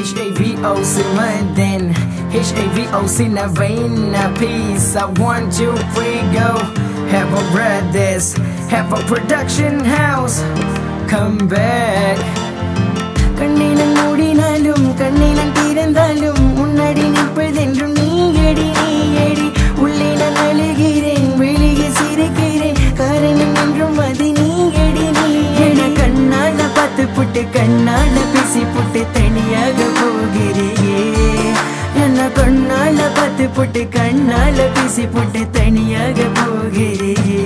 H-A-V-O-C London H-A-V-O-C Navina Peace I want you free go Have a brothers Have a production house Come back கண்ணினம் மூடினாலும் கண்ணினம் திறந்தாலும் முன்னாடி நிற்பதென்றும் நீ eddy நீ eddy உள்ளே நான் அழுகிறேன் வெளியே சிரிக்கிறேன் காரணம் என்றும் அது நீ எடி நீ என கண்ணால பார்த்து புட்டு கண்ணால பேசி புட்டு தனியாக போகிறியே என்ன கண்ணால பார்த்து புட்டு கண்ணால பேசி புட்டு தனியாக போகிறியே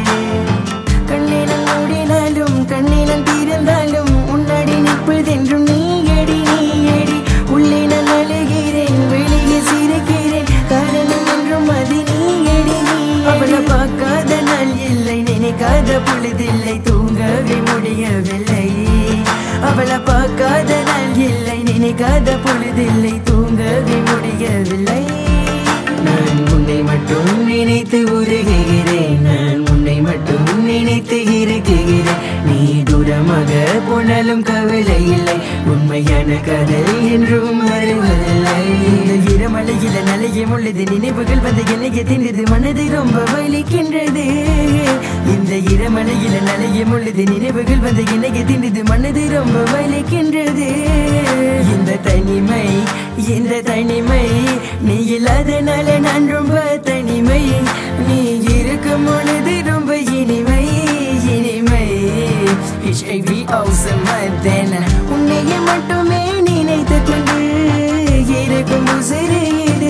கண்ணினம் மூடினாலும் கண்ணினம் திறந்தாலும் முன்னாடி நிற்பதென்றும் நீ எடி நீ எடி உள்ளே நான் அழுகிறேன் வெளியே சிரிக்கிறேன் காரணம் என்றும் அது நீ எடி நீ அவளை பார்க்காத நாள் இல்லை நினைக்காத பொழுதில்லை தூங்கவே முடியவில்லை அவளை பார்க்காத நாள் இல்லை நினைக்காத பொழுதில்லை தூங்கவே முடியவில்லை நான் உன்னை மட்டும் நினைத்து உருகுகிறேன் நான் உன்னை மட்டும் நினைத்து இருக்குகிறேன் நீ தூரமாக போனாலும் கவலை இல்லை உண்மையான கதல் என்றும் வருவதில்லை இந்த இரமலையில நலையும் உள்ளது நினைவுகள் வந்து என்னைக்கு தின்றது மனது ரொம்ப வலிக்கின்றது இந்த இரமலையில நலையும் உள்ளது நினைவுகள் வந்து என்னைக்கு தின்றது மனது ரொம்ப வலிக்கின்றது இந்த தனிமை இந்த தனிமை நீ இல்லாதனால நான் ரொம்ப தனிமை நீ இருக்கும் பொழுது ரொம்ப இனிமை இனிமை H-A-V-O-C London உன்னையே மட்டுமே நினைத்து கொண்டு இருக்கும் உசிறு இது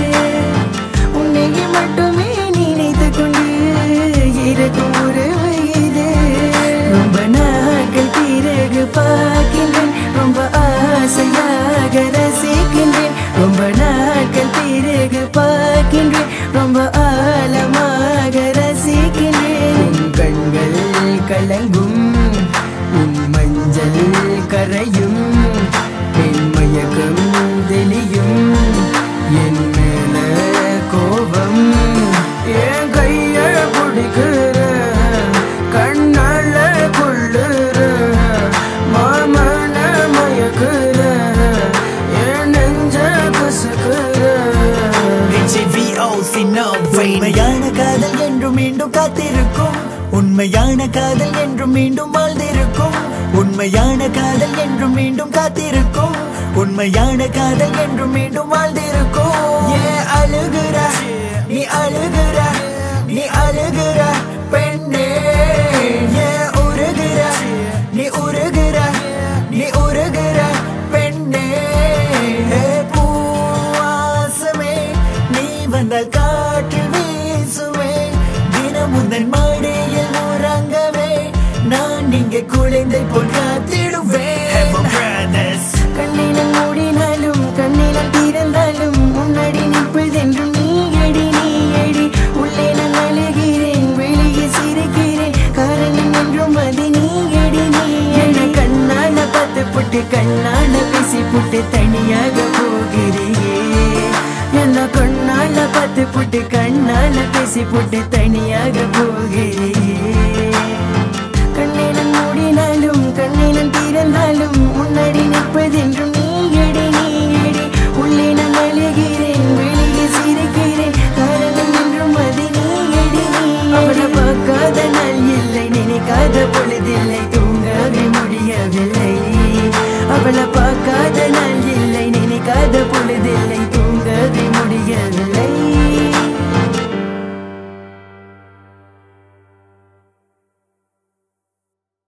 உன்னையே மட்டுமே நினைத்து கொண்டு இருக்கும் உறவு இது ரொம்ப நாட்கள் பிறகு பார்க்கின்றேன் ரொம்ப ஆசையாக ரசிக்கின்றேன் ரொம்ப நாட்கள் பிறகு பார்க்கின்றேன் ரொம்ப ஆழமாக ரசிக்கின்றேன் உன் கண்கள் கலங்கும் உன் மஞ்சள் கரையும் என் மயக்கம் தெளியும் என் மேல கோபம் என் கைய பிடிக்கிற கண்ணால கொள்ளுற மாமன மயக்குற என் நெஞ்ச கசக்குற உண்மையான காதல் என்றும் மீண்டும் காத்திருக்கும் உண்மையான காதல் என்றும் மீண்டும் வாழ்ந்திருக்கும் உண்மையான காதல் என்றும் மீண்டும் காத்திருக்கும் உண்மையான காதல் என்றும் மீண்டும் வாழ்ந்திருக்கும் ஏன் அழுகிற நீ அழுகிற நீ அழுகிற பெண்ணே ஏன் உருகிற நீ உருகிற நீ உருகிற பெண்ணே பூவாசமே நீ வந்தால் காற்றில் வீசுவே தினம் உந்தன் மாடியில் உறங்கவே நான் இங்கே குழந்தை போல் காத்திடுவேன் கண்ணினம் மூடினாலும் கண்ணினம் திறந்தாலும் முன்னாடி நிற்பதென்றும் நீ எடி நீ எடி உள்ளே நான் அழுகிறேன் வெளியே சிரிக்கிறேன் காரணம் என்றும் அது நீ எடி நீ என கண்ணால பார்த்து புட்டு கண்ணால பேசி புட்டு தனியாக போகிறியே என்ன கண்ணால பார்த்து புட்டு கண்ணால பேசி புட்டு தனியாக போகிறியே கண்ணினம் மூடினாலும் கண்ணினம் திறந்தாலும் முன்னாடி நிற்பதென்றும் நீ எடி நீ எடி உள்ளே நான் அழுகிறேன் வெளியே சிரிக்கிறேன் காரணம் என்றும் அது நீ எடி நீ அவளை பார்க்காத நாள் இல்லை நினைக்காத பொழுதில்லை தூங்கவே முடியவில்லை அவளை பார்க்காத